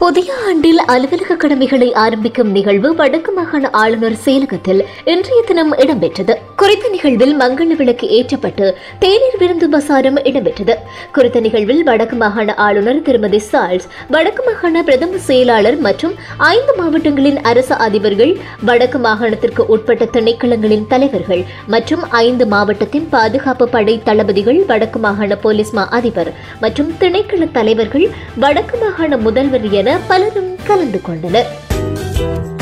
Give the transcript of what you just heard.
புதிய ஆண்டில் அலுவலக கடமைகளை ஆரம்பிக்கும் நிகழ்வு வடக்கு மாகாண ஆளுநர் செயலகத்தில் இன்றைய தினம் இடம்பெற்றது குறித்த நிகழ்வில் மங்கள விளக்கு ஏற்றப்பட்டு தேநீர் விருந்து பசாரம் இடம்பெற்றது குறித்த நிகழ்வில் வடக்கு மாகாண ஆளுநர் திருமதி சால்ஸ் வடக்கு மாகாண பிரதம செயலாளர் மற்றும் ஐந்து மாவட்டங்களின் அரசு அதிபர்கள் வடக்கு மாகாணத்திற்கு உட்பட்ட திணைக்களங்களின் தலைவர்கள் மற்றும் ஐந்து மாவட்டத்தின் பாதுகாப்பு படை தளபதிகள் வடக்கு மாகாண போலீஸ் மா அதிபர் மற்றும் திணைக்கள தலைவர்கள் வடக்கு மாகாண முதல்வர் என பலரும் கலந்து கொண்டனர்